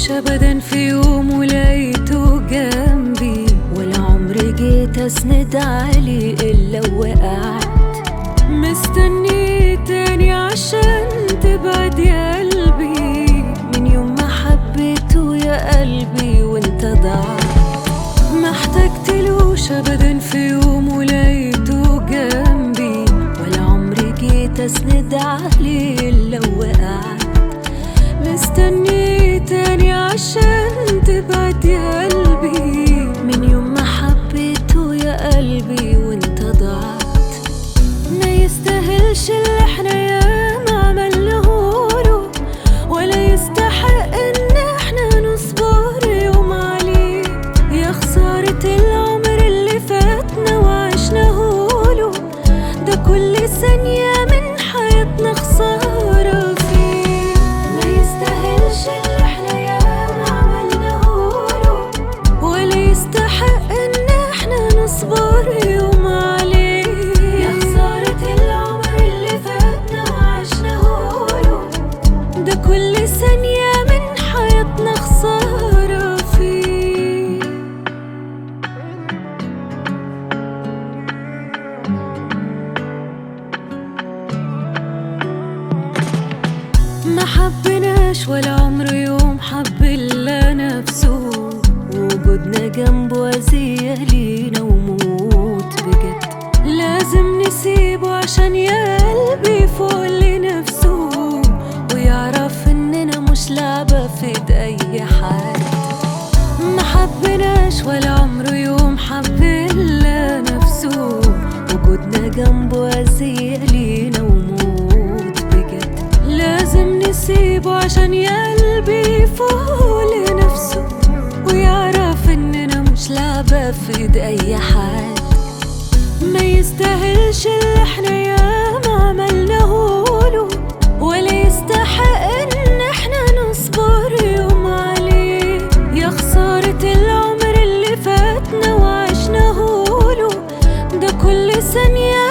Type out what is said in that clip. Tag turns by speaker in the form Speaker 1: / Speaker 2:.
Speaker 1: يستاهلش ابدا في يوم ولقيته جنبي ولا عمري جيت اسند عليه الا وقعت مستني تاني عشان تبعد يا قلبي من يوم ما حبيته يا قلبي وانت ضاعت ما احتجتلوش ابدا في يوم ولقيته جنبي ولا عمري جيت اسند عليه الا وقعت مستني تاني عشان تبعد يا قلبي من يوم ما حبيته يا قلبي وانت ضاعت ما يستاهلش اللي احنا ياما عملناهوله ولا يستحق ان احنا نصبر يوم عليه يا خسارة العمر اللي فاتنا وعشناهوله ده كل ثانية من حياتنا خسارة فيه ما يستاهلش اللي احنا ياما عملناهوله ولا يستحق ان احنا نصبر يوم عليه يا خسارة العمر اللي فاتنا وعشناهوله ده كل ثانية من حياتنا خسارة فيه ما حبناش ولا عمره يوم حب الا نفسه وجودنا جنبه اذية لينا وموت بجد لازم نسيبه عشان يا قلبي فوق لنفسه ويعرف اننا مش لعبة في ايد اي حد ما حبناش ولا عمره يوم حب الا نفسه وجودنا جنبه اذية لينا وموت بجد لازم نسيبه عشان يا قلبي فوق لنفسه ويعرف اننا مش لعبة في ايد اي حد ما يستاهلش اللي احنا ياما عملناهوله ولا يستحق ان احنا نصبر يوم عليه يا خسارة العمر اللي فاتنا وعشناهوله ده كل ثانية